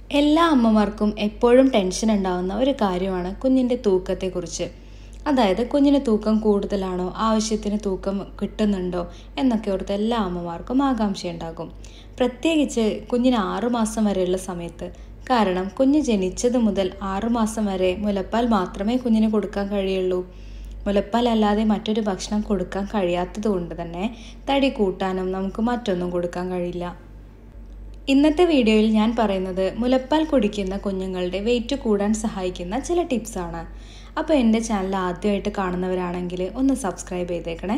എല്ലാ അമ്മമാർക്കും എപ്പോഴും ടെൻഷൻ ഉണ്ടാവുന്ന ഒരു കാര്യമാണ് കുഞ്ഞിൻ്റെ തൂക്കത്തെക്കുറിച്ച് അതായത് കുഞ്ഞിന് തൂക്കം കൂടുതലാണോ ആവശ്യത്തിന് തൂക്കം കിട്ടുന്നുണ്ടോ എന്നൊക്കെ ഓർത്ത് എല്ലാ അമ്മമാർക്കും ആകാംക്ഷയുണ്ടാകും പ്രത്യേകിച്ച് കുഞ്ഞിന് ആറുമാസം വരെയുള്ള സമയത്ത് കാരണം കുഞ്ഞ് ജനിച്ചത് മുതൽ ആറുമാസം വരെ മുലപ്പാൽ മാത്രമേ കുഞ്ഞിന് കൊടുക്കാൻ കഴിയുള്ളൂ മുലപ്പാൽ അല്ലാതെ മറ്റൊരു ഭക്ഷണം കൊടുക്കാൻ കഴിയാത്തത് കൊണ്ട് തന്നെ തടി കൂട്ടാനും നമുക്ക് മറ്റൊന്നും കൊടുക്കാൻ കഴിയില്ല ഇന്നത്തെ വീഡിയോയിൽ ഞാൻ പറയുന്നത് മുലപ്പാൽ കുടിക്കുന്ന കുഞ്ഞുങ്ങളുടെ വെയിറ്റ് കൂടാൻ സഹായിക്കുന്ന ചില ടിപ്സാണ് അപ്പോൾ എൻ്റെ ചാനൽ ആദ്യമായിട്ട് കാണുന്നവരാണെങ്കിൽ ഒന്ന് സബ്സ്ക്രൈബ് ചെയ്തേക്കണേ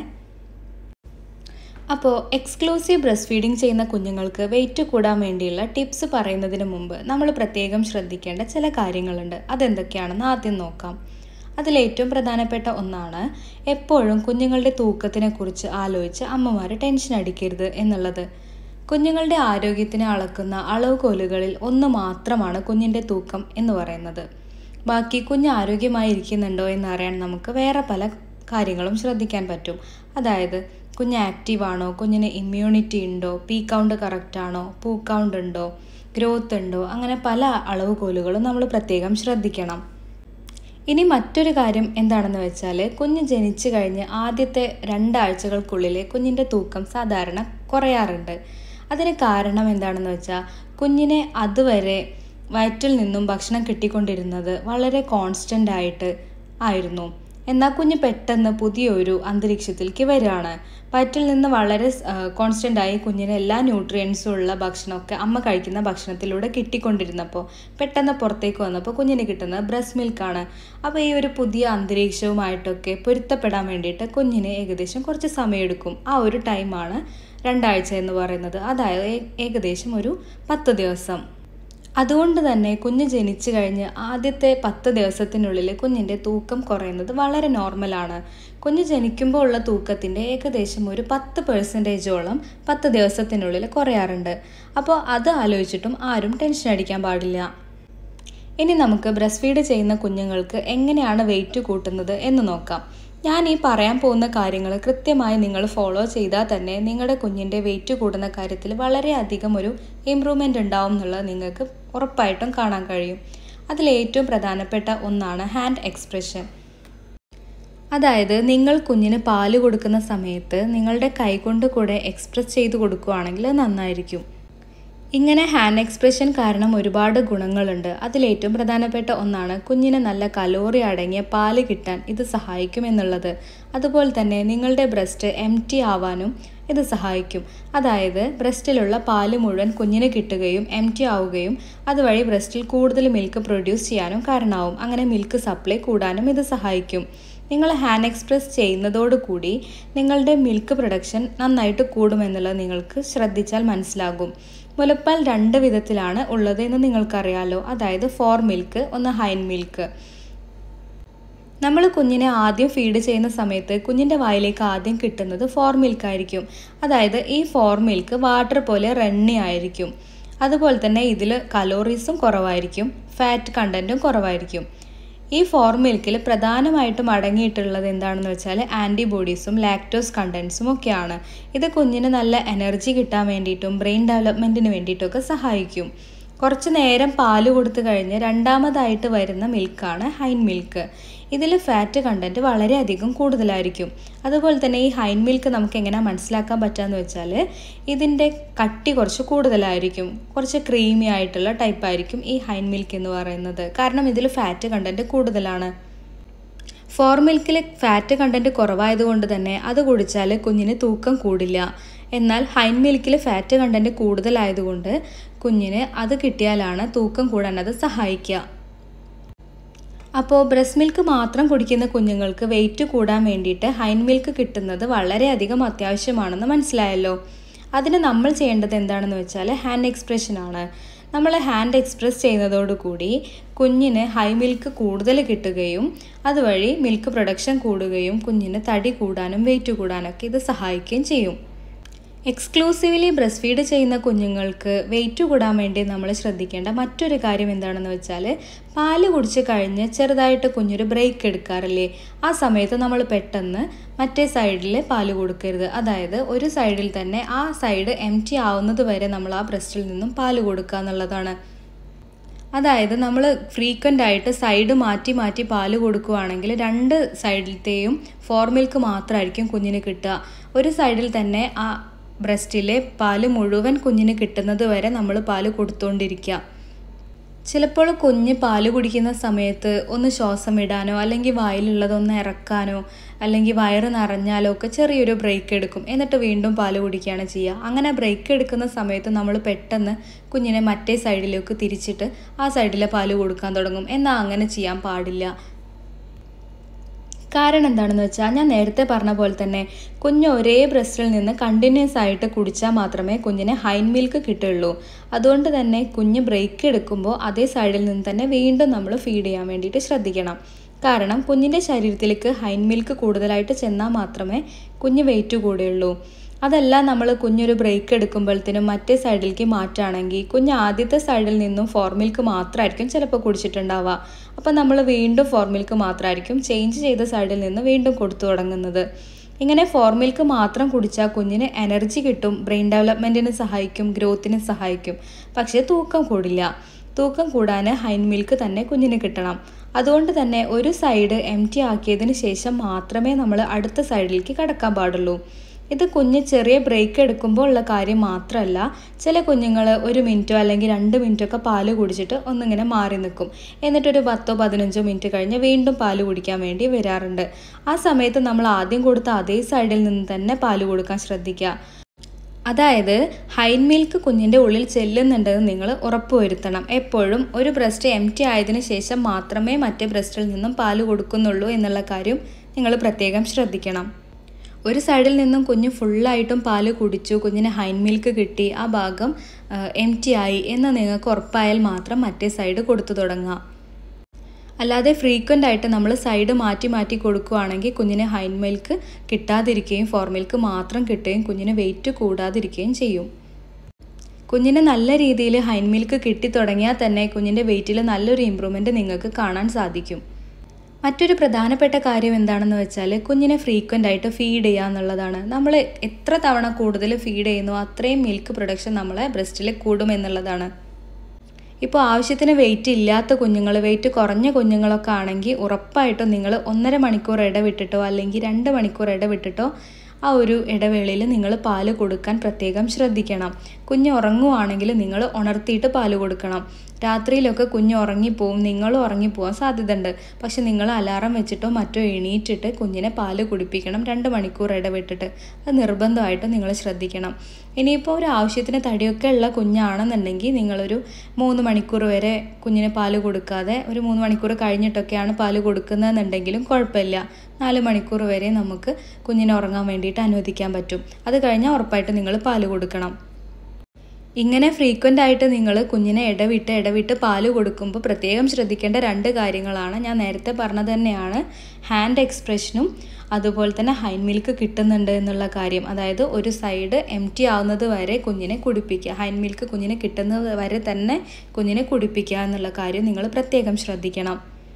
അപ്പോൾ എക്സ്ക്ലൂസീവ് ബ്രസ്റ്റ് ഫീഡിങ് ചെയ്യുന്ന കുഞ്ഞുങ്ങൾക്ക് വെയിറ്റ് കൂടാൻ വേണ്ടിയുള്ള ടിപ്സ് പറയുന്നതിന് മുമ്പ് നമ്മൾ പ്രത്യേകം ശ്രദ്ധിക്കേണ്ട ചില കാര്യങ്ങളുണ്ട് അതെന്തൊക്കെയാണെന്ന് ആദ്യം നോക്കാം അതിലേറ്റവും പ്രധാനപ്പെട്ട ഒന്നാണ് എപ്പോഴും കുഞ്ഞുങ്ങളുടെ തൂക്കത്തിനെ കുറിച്ച് ആലോചിച്ച് അമ്മമാർ ടെൻഷൻ അടിക്കരുത് എന്നുള്ളത് കുഞ്ഞുങ്ങളുടെ ആരോഗ്യത്തിനെ അളക്കുന്ന അളവുകോലുകളിൽ ഒന്ന് മാത്രമാണ് കുഞ്ഞിൻ്റെ തൂക്കം എന്ന് പറയുന്നത് ബാക്കി കുഞ്ഞ് ആരോഗ്യമായി ഇരിക്കുന്നുണ്ടോ എന്നറിയാൻ നമുക്ക് വേറെ പല കാര്യങ്ങളും ശ്രദ്ധിക്കാൻ പറ്റും അതായത് കുഞ്ഞ് ആക്റ്റീവ് ആണോ കുഞ്ഞിന് ഇമ്മ്യൂണിറ്റി ഉണ്ടോ പീ കൗണ്ട് കറക്റ്റ് ആണോ പൂ കൗണ്ട് ഉണ്ടോ ഗ്രോത്ത് ഉണ്ടോ അങ്ങനെ പല അളവുകോലുകളും നമ്മൾ പ്രത്യേകം ശ്രദ്ധിക്കണം ഇനി മറ്റൊരു കാര്യം എന്താണെന്ന് വെച്ചാൽ കുഞ്ഞ് ജനിച്ചു കഴിഞ്ഞ് ആദ്യത്തെ രണ്ടാഴ്ചകൾക്കുള്ളിൽ കുഞ്ഞിൻ്റെ തൂക്കം സാധാരണ കുറയാറുണ്ട് അതിന് കാരണം എന്താണെന്ന് വെച്ചാൽ കുഞ്ഞിനെ അതുവരെ വയറ്റിൽ നിന്നും ഭക്ഷണം കിട്ടിക്കൊണ്ടിരുന്നത് വളരെ കോൺസ്റ്റൻ്റ് ആയിട്ട് ആയിരുന്നു എന്നാൽ കുഞ്ഞ് പെട്ടെന്ന് പുതിയൊരു അന്തരീക്ഷത്തിലേക്ക് വരികയാണ് വയറ്റിൽ നിന്ന് വളരെ കോൺസ്റ്റൻ്റ് ആയി കുഞ്ഞിന് എല്ലാ ന്യൂട്രിയൻസും ഉള്ള ഭക്ഷണമൊക്കെ അമ്മ കഴിക്കുന്ന ഭക്ഷണത്തിലൂടെ കിട്ടിക്കൊണ്ടിരുന്നപ്പോൾ പെട്ടെന്ന് പുറത്തേക്ക് വന്നപ്പോൾ കുഞ്ഞിന് കിട്ടുന്നത് ബ്രസ്റ്റ് മിൽക്കാണ് അപ്പോൾ ഈ ഒരു പുതിയ അന്തരീക്ഷവുമായിട്ടൊക്കെ പൊരുത്തപ്പെടാൻ വേണ്ടിയിട്ട് കുഞ്ഞിന് ഏകദേശം കുറച്ച് സമയമെടുക്കും ആ ഒരു ടൈമാണ് രണ്ടാഴ്ച എന്ന് പറയുന്നത് അതായത് ഏകദേശം ഒരു പത്ത് ദിവസം അതുകൊണ്ട് തന്നെ കുഞ്ഞ് ജനിച്ചു കഴിഞ്ഞ് ആദ്യത്തെ പത്ത് ദിവസത്തിനുള്ളിൽ കുഞ്ഞിൻ്റെ തൂക്കം കുറയുന്നത് വളരെ നോർമലാണ് കുഞ്ഞ് ജനിക്കുമ്പോൾ ഉള്ള തൂക്കത്തിൻ്റെ ഏകദേശം ഒരു പത്ത് പെർസെൻറ്റേജോളം പത്ത് ദിവസത്തിനുള്ളിൽ കുറയാറുണ്ട് അപ്പോൾ അത് ആലോചിച്ചിട്ടും ആരും ടെൻഷൻ അടിക്കാൻ പാടില്ല ഇനി നമുക്ക് ബ്രസ്റ്റ് ഫീഡ് ചെയ്യുന്ന കുഞ്ഞുങ്ങൾക്ക് എങ്ങനെയാണ് വെയിറ്റ് കൂട്ടുന്നത് എന്ന് നോക്കാം ഞാൻ ഈ പറയാൻ പോകുന്ന കാര്യങ്ങൾ കൃത്യമായി നിങ്ങൾ ഫോളോ ചെയ്താൽ തന്നെ നിങ്ങളുടെ കുഞ്ഞിൻ്റെ വെയിറ്റ് കൂടുന്ന കാര്യത്തിൽ വളരെയധികം ഒരു ഇമ്പ്രൂവ്മെൻ്റ് ഉണ്ടാവും എന്നുള്ളത് നിങ്ങൾക്ക് ഉറപ്പായിട്ടും കാണാൻ കഴിയും അതിൽ ഏറ്റവും പ്രധാനപ്പെട്ട ഒന്നാണ് ഹാൻഡ് എക്സ്പ്രഷൻ അതായത് നിങ്ങൾ കുഞ്ഞിന് പാല് കൊടുക്കുന്ന സമയത്ത് നിങ്ങളുടെ കൈകൊണ്ട് കൂടെ എക്സ്പ്രസ് ചെയ്ത് കൊടുക്കുകയാണെങ്കിൽ നന്നായിരിക്കും ഇങ്ങനെ ഹാൻഡ് എക്സ്പ്രഷൻ കാരണം ഒരുപാട് ഗുണങ്ങളുണ്ട് അതിലേറ്റവും പ്രധാനപ്പെട്ട ഒന്നാണ് കുഞ്ഞിന് നല്ല കലോറി അടങ്ങിയ പാല് കിട്ടാൻ ഇത് സഹായിക്കും എന്നുള്ളത് അതുപോലെ തന്നെ നിങ്ങളുടെ ബ്രസ്റ്റ് എം ടി ആവാനും ഇത് സഹായിക്കും അതായത് ബ്രസ്റ്റിലുള്ള പാല് മുഴുവൻ കുഞ്ഞിന് കിട്ടുകയും എം ടി ആവുകയും അതുവഴി ബ്രസ്റ്റിൽ കൂടുതൽ മിൽക്ക് പ്രൊഡ്യൂസ് ചെയ്യാനും കാരണമാവും അങ്ങനെ മിൽക്ക് സപ്ലൈ കൂടാനും ഇത് സഹായിക്കും നിങ്ങൾ ഹാൻഡ് എക്സ്പ്രസ് ചെയ്യുന്നതോടുകൂടി നിങ്ങളുടെ മിൽക്ക് പ്രൊഡക്ഷൻ നന്നായിട്ട് കൂടുമെന്നുള്ളത് നിങ്ങൾക്ക് ശ്രദ്ധിച്ചാൽ മനസ്സിലാകും മുലപ്പാൽ രണ്ട് വിധത്തിലാണ് ഉള്ളത് എന്ന് നിങ്ങൾക്കറിയാലോ അതായത് ഫോർ മിൽക്ക് ഒന്ന് ഹൈൻ മിൽക്ക് നമ്മൾ കുഞ്ഞിനെ ആദ്യം ഫീഡ് ചെയ്യുന്ന സമയത്ത് കുഞ്ഞിൻ്റെ വായിലേക്ക് ആദ്യം കിട്ടുന്നത് ഫോർ മിൽക്ക് ആയിരിക്കും അതായത് ഈ ഫോർ മിൽക്ക് വാട്ടർ പോലെ റണ്ണി ആയിരിക്കും അതുപോലെ തന്നെ ഇതിൽ കലോറീസും കുറവായിരിക്കും ഫാറ്റ് കണ്ടൻറ്റും കുറവായിരിക്കും ഈ ഫോർ മിൽക്കിൽ പ്രധാനമായിട്ടും അടങ്ങിയിട്ടുള്ളത് എന്താണെന്ന് വെച്ചാൽ ആൻറ്റിബോഡീസും ലാക്ടോസ് കണ്ടൻസും ഒക്കെയാണ് ഇത് കുഞ്ഞിന് നല്ല എനർജി കിട്ടാൻ വേണ്ടിയിട്ടും ബ്രെയിൻ ഡെവലപ്മെൻറ്റിന് വേണ്ടിയിട്ടൊക്കെ സഹായിക്കും കുറച്ച് നേരം പാല് കൊടുത്തു കഴിഞ്ഞ് രണ്ടാമതായിട്ട് വരുന്ന മിൽക്കാണ് ഹൈൻ മിൽക്ക് ഇതിൽ ഫാറ്റ് കണ്ടൻറ്റ് വളരെയധികം കൂടുതലായിരിക്കും അതുപോലെ തന്നെ ഈ ഹൈൻ മിൽക്ക് നമുക്ക് എങ്ങനെ മനസ്സിലാക്കാൻ പറ്റുകയെന്ന് വെച്ചാൽ ഇതിൻ്റെ കട്ടി കുറച്ച് കൂടുതലായിരിക്കും കുറച്ച് ക്രീമി ആയിട്ടുള്ള ടൈപ്പ് ആയിരിക്കും ഈ ഹൈൻ മിൽക്ക് എന്ന് പറയുന്നത് കാരണം ഇതിൽ ഫാറ്റ് കണ്ടൻറ്റ് കൂടുതലാണ് ഫോർ മിൽക്കിൽ ഫാറ്റ് കണ്ടൻറ്റ് കുറവായതുകൊണ്ട് തന്നെ അത് കുടിച്ചാൽ കുഞ്ഞിന് തൂക്കം കൂടില്ല എന്നാൽ ഹൈൻ മിൽക്കിൽ ഫാറ്റ് കണ്ടൻറ്റ് കൂടുതലായതുകൊണ്ട് കുഞ്ഞിന് അത് കിട്ടിയാലാണ് തൂക്കം കൂടാൻ അത് സഹായിക്കുക അപ്പോൾ ബ്രസ്റ്റ് മിൽക്ക് മാത്രം കുടിക്കുന്ന കുഞ്ഞുങ്ങൾക്ക് വെയിറ്റ് കൂടാൻ വേണ്ടിയിട്ട് ഹൈൻ മിൽക്ക് കിട്ടുന്നത് വളരെയധികം അത്യാവശ്യമാണെന്ന് മനസ്സിലായല്ലോ അതിന് നമ്മൾ ചെയ്യേണ്ടത് എന്താണെന്ന് വെച്ചാൽ ഹാൻഡ് എക്സ്പ്രഷൻ ആണ് നമ്മൾ ഹാൻഡ് എക്സ്പ്രസ് ചെയ്യുന്നതോടുകൂടി കുഞ്ഞിന് ഹൈ മിൽക്ക് കൂടുതൽ കിട്ടുകയും അതുവഴി മിൽക്ക് പ്രൊഡക്ഷൻ കൂടുകയും കുഞ്ഞിന് തടി കൂടാനും വെയിറ്റ് കൂടാനൊക്കെ ഇത് സഹായിക്കുകയും ചെയ്യും എക്സ്ക്ലൂസീവ്ലി ബ്രസ്റ്റ് ഫീഡ് ചെയ്യുന്ന കുഞ്ഞുങ്ങൾക്ക് വെയിറ്റ് കൂടാൻ വേണ്ടി നമ്മൾ ശ്രദ്ധിക്കേണ്ട മറ്റൊരു കാര്യം എന്താണെന്ന് വെച്ചാൽ പാല് കുടിച്ച് കഴിഞ്ഞ് ചെറുതായിട്ട് കുഞ്ഞൊരു ബ്രേക്ക് എടുക്കാറില്ലേ ആ സമയത്ത് നമ്മൾ പെട്ടെന്ന് മറ്റേ സൈഡിൽ പാല് കൊടുക്കരുത് അതായത് ഒരു സൈഡിൽ തന്നെ ആ സൈഡ് എം ടി ആവുന്നത് വരെ നമ്മൾ ആ ബ്രസ്റ്റിൽ നിന്നും പാല് കൊടുക്കുക എന്നുള്ളതാണ് അതായത് നമ്മൾ ഫ്രീക്വൻ്റ് ആയിട്ട് സൈഡ് മാറ്റി മാറ്റി പാല് കൊടുക്കുകയാണെങ്കിൽ രണ്ട് സൈഡിലത്തെയും ഫോർ മിൽക്ക് മാത്രമായിരിക്കും കുഞ്ഞിന് കിട്ടുക ഒരു സൈഡിൽ തന്നെ ആ ബ്രസ്റ്റിലെ പാല് മുഴുവൻ കുഞ്ഞിന് കിട്ടുന്നത് വരെ നമ്മൾ പാല് കൊടുത്തുകൊണ്ടിരിക്കുക ചിലപ്പോൾ കുഞ്ഞ് പാല് കുടിക്കുന്ന സമയത്ത് ഒന്ന് ശ്വാസം ഇടാനോ അല്ലെങ്കിൽ വായിലുള്ളതൊന്ന് ഇറക്കാനോ അല്ലെങ്കിൽ വയറ് നിറഞ്ഞാലോ ഒക്കെ ചെറിയൊരു ബ്രേക്ക് എടുക്കും എന്നിട്ട് വീണ്ടും പാല് കുടിക്കുകയാണ് ചെയ്യുക അങ്ങനെ ബ്രേക്ക് എടുക്കുന്ന സമയത്ത് നമ്മൾ പെട്ടെന്ന് കുഞ്ഞിനെ മറ്റേ സൈഡിലേക്ക് തിരിച്ചിട്ട് ആ സൈഡിലെ പാല് കൊടുക്കാൻ തുടങ്ങും എന്നാൽ അങ്ങനെ ചെയ്യാൻ പാടില്ല കാരണം എന്താണെന്ന് വെച്ചാൽ ഞാൻ നേരത്തെ പറഞ്ഞ പോലെ തന്നെ കുഞ്ഞ് ഒരേ ബ്രസ്റ്റിൽ നിന്ന് കണ്ടിന്യൂസ് ആയിട്ട് കുടിച്ചാൽ മാത്രമേ കുഞ്ഞിന് ഹൈൻ മിൽക്ക് കിട്ടുള്ളൂ അതുകൊണ്ട് തന്നെ കുഞ്ഞ് ബ്രേക്ക് എടുക്കുമ്പോൾ അതേ സൈഡിൽ നിന്ന് തന്നെ വീണ്ടും നമ്മൾ ഫീഡ് ചെയ്യാൻ വേണ്ടിയിട്ട് ശ്രദ്ധിക്കണം കാരണം കുഞ്ഞിൻ്റെ ശരീരത്തിലേക്ക് ഹൈൻ മിൽക്ക് കൂടുതലായിട്ട് ചെന്നാൽ മാത്രമേ കുഞ്ഞ് വെയിറ്റ് കൂടുകയുള്ളൂ അതല്ല നമ്മൾ കുഞ്ഞൊരു ബ്രേക്ക് എടുക്കുമ്പോഴത്തേനും മറ്റേ സൈഡിലേക്ക് മാറ്റുകയാണെങ്കിൽ കുഞ്ഞ് ആദ്യത്തെ സൈഡിൽ നിന്നും ഫോർ മിൽക്ക് മാത്രമായിരിക്കും ചിലപ്പോൾ കുടിച്ചിട്ടുണ്ടാവുക അപ്പോൾ നമ്മൾ വീണ്ടും ഫോർ മിൽക്ക് മാത്രമായിരിക്കും ചേഞ്ച് ചെയ്ത സൈഡിൽ നിന്ന് വീണ്ടും കൊടുത്തു തുടങ്ങുന്നത് ഇങ്ങനെ ഫോർ മിൽക്ക് മാത്രം കുടിച്ചാൽ കുഞ്ഞിന് എനർജി കിട്ടും ബ്രെയിൻ ഡെവലപ്മെൻറ്റിന് സഹായിക്കും ഗ്രോത്തിന് സഹായിക്കും പക്ഷേ തൂക്കം കൂടില്ല തൂക്കം കൂടാൻ ഹൈൻ മിൽക്ക് തന്നെ കുഞ്ഞിന് കിട്ടണം അതുകൊണ്ട് തന്നെ ഒരു സൈഡ് എം ടി ആക്കിയതിന് ശേഷം മാത്രമേ നമ്മൾ അടുത്ത സൈഡിലേക്ക് കടക്കാൻ പാടുള്ളൂ ഇത് കുഞ്ഞ് ചെറിയ ബ്രേക്ക് എടുക്കുമ്പോൾ ഉള്ള കാര്യം മാത്രമല്ല ചില കുഞ്ഞുങ്ങൾ ഒരു മിനിറ്റോ അല്ലെങ്കിൽ രണ്ട് മിനിറ്റോ ഒക്കെ പാല് കുടിച്ചിട്ട് ഒന്നിങ്ങനെ മാറി നിൽക്കും എന്നിട്ടൊരു പത്തോ പതിനഞ്ചോ മിനിറ്റ് കഴിഞ്ഞ് വീണ്ടും പാല് കുടിക്കാൻ വേണ്ടി വരാറുണ്ട് ആ സമയത്ത് നമ്മൾ ആദ്യം കൊടുത്ത അതേ സൈഡിൽ നിന്ന് തന്നെ പാല് കൊടുക്കാൻ ശ്രദ്ധിക്കുക അതായത് ഹൈൻ മിൽക്ക് കുഞ്ഞിൻ്റെ ഉള്ളിൽ ചെല്ലുന്നുണ്ടെന്ന് നിങ്ങൾ ഉറപ്പുവരുത്തണം എപ്പോഴും ഒരു ബ്രസ്റ്റ് എം ടി ആയതിനു ശേഷം മാത്രമേ മറ്റേ ബ്രസ്റ്റിൽ നിന്നും പാല് കൊടുക്കുന്നുള്ളൂ എന്നുള്ള കാര്യം നിങ്ങൾ പ്രത്യേകം ശ്രദ്ധിക്കണം ഒരു സൈഡിൽ നിന്നും കുഞ്ഞ് ഫുള്ളായിട്ടും പാല് കുടിച്ചു കുഞ്ഞിന് ഹൈൻ മിൽക്ക് കിട്ടി ആ ഭാഗം എം ടി ആയി എന്ന് നിങ്ങൾക്ക് ഉറപ്പായാൽ മാത്രം മറ്റേ സൈഡ് കൊടുത്തു തുടങ്ങുക അല്ലാതെ ഫ്രീക്വൻ്റ് ആയിട്ട് നമ്മൾ സൈഡ് മാറ്റി മാറ്റി കൊടുക്കുകയാണെങ്കിൽ കുഞ്ഞിന് ഹൈൻ മിൽക്ക് കിട്ടാതിരിക്കുകയും ഫോർ മിൽക്ക് മാത്രം കിട്ടുകയും കുഞ്ഞിന് വെയിറ്റ് കൂടാതിരിക്കുകയും ചെയ്യും കുഞ്ഞിന് നല്ല രീതിയിൽ ഹൈൻ മിൽക്ക് കിട്ടി തുടങ്ങിയാൽ തന്നെ കുഞ്ഞിൻ്റെ വെയിറ്റിൽ നല്ലൊരു ഇമ്പ്രൂവ്മെൻറ്റ് നിങ്ങൾക്ക് കാണാൻ സാധിക്കും മറ്റൊരു പ്രധാനപ്പെട്ട കാര്യം എന്താണെന്ന് വെച്ചാൽ കുഞ്ഞിനെ ഫ്രീക്വൻ്റ് ആയിട്ട് ഫീഡ് ചെയ്യുക എന്നുള്ളതാണ് നമ്മൾ എത്ര തവണ കൂടുതൽ ഫീഡ് ചെയ്യുന്നു അത്രയും മിൽക്ക് പ്രൊഡക്ഷൻ നമ്മളെ ബ്രസ്റ്റിൽ കൂടും എന്നുള്ളതാണ് ഇപ്പോൾ ആവശ്യത്തിന് വെയിറ്റ് ഇല്ലാത്ത കുഞ്ഞുങ്ങൾ വെയിറ്റ് കുറഞ്ഞ കുഞ്ഞുങ്ങളൊക്കെ ആണെങ്കിൽ ഉറപ്പായിട്ടും നിങ്ങൾ ഒന്നര മണിക്കൂർ ഇടവിട്ടിട്ടോ അല്ലെങ്കിൽ രണ്ട് മണിക്കൂർ ഇടവിട്ടിട്ടോ ആ ഒരു ഇടവേളയിൽ നിങ്ങൾ പാല് കൊടുക്കാൻ പ്രത്യേകം ശ്രദ്ധിക്കണം കുഞ്ഞ് ഉറങ്ങുവാണെങ്കിൽ നിങ്ങൾ ഉണർത്തിയിട്ട് പാല് കൊടുക്കണം രാത്രിയിലൊക്കെ കുഞ്ഞ് ഉറങ്ങിപ്പോവും നിങ്ങളും ഉറങ്ങിപ്പോവാൻ സാധ്യതയുണ്ട് പക്ഷെ നിങ്ങൾ അലാറം വെച്ചിട്ടോ മറ്റോ എണീറ്റിട്ട് കുഞ്ഞിനെ പാല് കുടിപ്പിക്കണം രണ്ട് മണിക്കൂർ ഇടവിട്ടിട്ട് അത് നിർബന്ധമായിട്ട് നിങ്ങൾ ശ്രദ്ധിക്കണം ഇനിയിപ്പോൾ ഒരു ആവശ്യത്തിന് തടിയൊക്കെ ഉള്ള കുഞ്ഞാണെന്നുണ്ടെങ്കിൽ നിങ്ങളൊരു മൂന്ന് മണിക്കൂർ വരെ കുഞ്ഞിന് പാല് കൊടുക്കാതെ ഒരു മൂന്ന് മണിക്കൂർ കഴിഞ്ഞിട്ടൊക്കെയാണ് പാല് കൊടുക്കുന്നതെന്നുണ്ടെങ്കിലും കുഴപ്പമില്ല നാല് മണിക്കൂർ വരെ നമുക്ക് കുഞ്ഞിനെ ഉറങ്ങാൻ വേണ്ടിയിട്ട് അനുവദിക്കാൻ പറ്റും അത് കഴിഞ്ഞാൽ ഉറപ്പായിട്ട് നിങ്ങൾ പാല് കൊടുക്കണം ഇങ്ങനെ ഫ്രീക്വൻ്റ് ആയിട്ട് നിങ്ങൾ കുഞ്ഞിനെ ഇടവിട്ട് ഇടവിട്ട് പാല് കൊടുക്കുമ്പോൾ പ്രത്യേകം ശ്രദ്ധിക്കേണ്ട രണ്ട് കാര്യങ്ങളാണ് ഞാൻ നേരത്തെ പറഞ്ഞത് തന്നെയാണ് ഹാൻഡ് എക്സ്പ്രഷനും അതുപോലെ തന്നെ ഹൈൻ മിൽക്ക് കിട്ടുന്നുണ്ട് എന്നുള്ള കാര്യം അതായത് ഒരു സൈഡ് എം ടി ആവുന്നത് വരെ കുഞ്ഞിനെ കുടിപ്പിക്കുക ഹൈൻ മിൽക്ക് കുഞ്ഞിനെ കിട്ടുന്നത് വരെ തന്നെ കുഞ്ഞിനെ കുടിപ്പിക്കുക എന്നുള്ള കാര്യം നിങ്ങൾ പ്രത്യേകം ശ്രദ്ധിക്കണം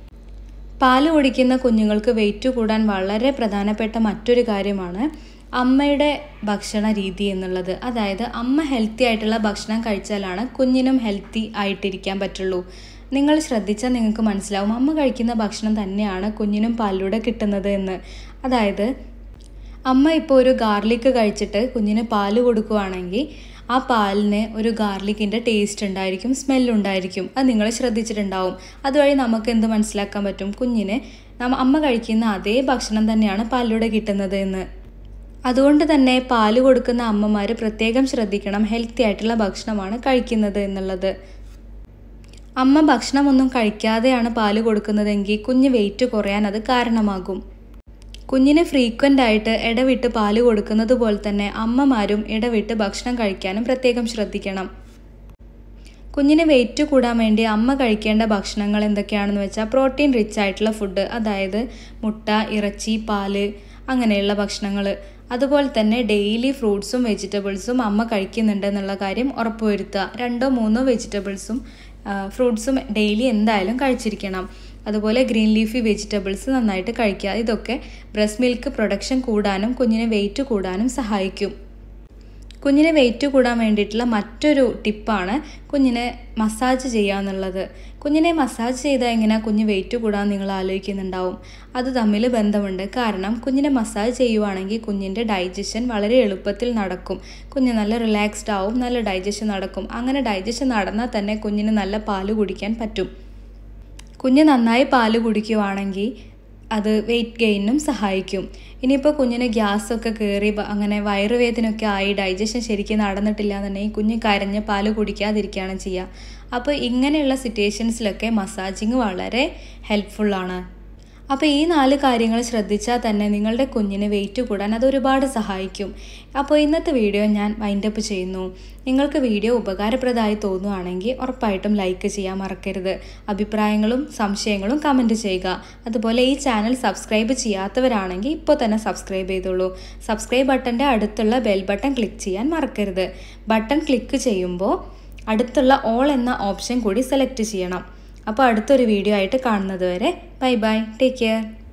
പാല് കുടിക്കുന്ന കുഞ്ഞുങ്ങൾക്ക് വെയിറ്റ് കൂടാൻ വളരെ പ്രധാനപ്പെട്ട മറ്റൊരു കാര്യമാണ് അമ്മയുടെ ഭക്ഷണ രീതി എന്നുള്ളത് അതായത് അമ്മ ഹെൽത്തി ആയിട്ടുള്ള ഭക്ഷണം കഴിച്ചാലാണ് കുഞ്ഞിനും ഹെൽത്തി ആയിട്ടിരിക്കാൻ പറ്റുള്ളൂ നിങ്ങൾ ശ്രദ്ധിച്ചാൽ നിങ്ങൾക്ക് മനസ്സിലാവും അമ്മ കഴിക്കുന്ന ഭക്ഷണം തന്നെയാണ് കുഞ്ഞിനും പാലിലൂടെ കിട്ടുന്നത് എന്ന് അതായത് അമ്മ ഇപ്പോൾ ഒരു ഗാർലിക്ക് കഴിച്ചിട്ട് കുഞ്ഞിന് പാല് കൊടുക്കുകയാണെങ്കിൽ ആ പാലിന് ഒരു ഗാർലിക്കിൻ്റെ ടേസ്റ്റ് ഉണ്ടായിരിക്കും സ്മെല്ലുണ്ടായിരിക്കും അത് നിങ്ങൾ ശ്രദ്ധിച്ചിട്ടുണ്ടാവും അതുവഴി നമുക്ക് എന്ത് മനസ്സിലാക്കാൻ പറ്റും കുഞ്ഞിന് നമ്മ അമ്മ കഴിക്കുന്ന അതേ ഭക്ഷണം തന്നെയാണ് പാലിലൂടെ കിട്ടുന്നത് എന്ന് അതുകൊണ്ട് തന്നെ പാല് കൊടുക്കുന്ന അമ്മമാർ പ്രത്യേകം ശ്രദ്ധിക്കണം ഹെൽത്തി ആയിട്ടുള്ള ഭക്ഷണമാണ് കഴിക്കുന്നത് എന്നുള്ളത് അമ്മ ഭക്ഷണമൊന്നും കഴിക്കാതെയാണ് പാല് കൊടുക്കുന്നതെങ്കിൽ കുഞ്ഞ് വെയിറ്റ് കുറയാൻ അത് കാരണമാകും കുഞ്ഞിന് ഫ്രീക്വൻ്റ് ആയിട്ട് ഇടവിട്ട് പാല് കൊടുക്കുന്നത് പോലെ തന്നെ അമ്മമാരും ഇടവിട്ട് ഭക്ഷണം കഴിക്കാനും പ്രത്യേകം ശ്രദ്ധിക്കണം കുഞ്ഞിന് വെയിറ്റ് കൂടാൻ വേണ്ടി അമ്മ കഴിക്കേണ്ട ഭക്ഷണങ്ങൾ എന്തൊക്കെയാണെന്ന് വെച്ചാൽ പ്രോട്ടീൻ റിച്ച് ആയിട്ടുള്ള ഫുഡ് അതായത് മുട്ട ഇറച്ചി പാല് അങ്ങനെയുള്ള ഭക്ഷണങ്ങൾ അതുപോലെ തന്നെ ഡെയിലി ഫ്രൂട്ട്സും വെജിറ്റബിൾസും അമ്മ കഴിക്കുന്നുണ്ട് എന്നുള്ള കാര്യം ഉറപ്പുവരുത്തുക രണ്ടോ മൂന്നോ വെജിറ്റബിൾസും ഫ്രൂട്ട്സും ഡെയിലി എന്തായാലും കഴിച്ചിരിക്കണം അതുപോലെ ഗ്രീൻ ലീഫി വെജിറ്റബിൾസ് നന്നായിട്ട് കഴിക്കുക ഇതൊക്കെ ബ്രസ്റ്റ് മിൽക്ക് പ്രൊഡക്ഷൻ കൂടാനും കുഞ്ഞിന് വെയിറ്റ് കൂടാനും സഹായിക്കും കുഞ്ഞിനെ വെയിറ്റ് കൂടാൻ വേണ്ടിയിട്ടുള്ള മറ്റൊരു ടിപ്പാണ് കുഞ്ഞിനെ മസാജ് ചെയ്യുക എന്നുള്ളത് കുഞ്ഞിനെ മസാജ് ചെയ്താൽ എങ്ങനെയാണ് കുഞ്ഞ് വെയിറ്റ് കൂടാൻ നിങ്ങൾ ആലോചിക്കുന്നുണ്ടാവും അത് തമ്മിൽ ബന്ധമുണ്ട് കാരണം കുഞ്ഞിനെ മസാജ് ചെയ്യുവാണെങ്കിൽ കുഞ്ഞിൻ്റെ ഡൈജഷൻ വളരെ എളുപ്പത്തിൽ നടക്കും കുഞ്ഞ് നല്ല റിലാക്സ്ഡ് ആവും നല്ല ഡൈജഷൻ നടക്കും അങ്ങനെ ഡൈജഷൻ നടന്നാൽ തന്നെ കുഞ്ഞിന് നല്ല പാല് കുടിക്കാൻ പറ്റും കുഞ്ഞ് നന്നായി പാല് കുടിക്കുവാണെങ്കിൽ അത് വെയിറ്റ് ഗെയിനും സഹായിക്കും ഇനിയിപ്പോൾ കുഞ്ഞിന് ഗ്യാസൊക്കെ കയറി അങ്ങനെ വയറുവേദനയൊക്കെ ആയി ഡൈജഷൻ ശരിക്കും നടന്നിട്ടില്ല എന്നുണ്ടെങ്കിൽ കുഞ്ഞ് കരഞ്ഞ് പാല് കുടിക്കാതിരിക്കുകയാണ് ചെയ്യുക അപ്പോൾ ഇങ്ങനെയുള്ള സിറ്റുവേഷൻസിലൊക്കെ മസാജിങ് വളരെ ഹെൽപ്ഫുള്ളാണ് അപ്പോൾ ഈ നാല് കാര്യങ്ങൾ ശ്രദ്ധിച്ചാൽ തന്നെ നിങ്ങളുടെ കുഞ്ഞിന് വെയിറ്റ് കൂടാൻ അത് ഒരുപാട് സഹായിക്കും അപ്പോൾ ഇന്നത്തെ വീഡിയോ ഞാൻ വൈൻഡപ്പ് ചെയ്യുന്നു നിങ്ങൾക്ക് വീഡിയോ ഉപകാരപ്രദമായി തോന്നുകയാണെങ്കിൽ ഉറപ്പായിട്ടും ലൈക്ക് ചെയ്യാൻ മറക്കരുത് അഭിപ്രായങ്ങളും സംശയങ്ങളും കമൻറ്റ് ചെയ്യുക അതുപോലെ ഈ ചാനൽ സബ്സ്ക്രൈബ് ചെയ്യാത്തവരാണെങ്കിൽ ഇപ്പോൾ തന്നെ സബ്സ്ക്രൈബ് ചെയ്തോളൂ സബ്സ്ക്രൈബ് ബട്ടൻ്റെ അടുത്തുള്ള ബെൽ ബട്ടൺ ക്ലിക്ക് ചെയ്യാൻ മറക്കരുത് ബട്ടൺ ക്ലിക്ക് ചെയ്യുമ്പോൾ അടുത്തുള്ള ഓൾ എന്ന ഓപ്ഷൻ കൂടി സെലക്ട് ചെയ്യണം അപ്പോൾ അടുത്തൊരു വീഡിയോ ആയിട്ട് കാണുന്നത് വരെ ബൈ ബൈ ടേക്ക് കെയർ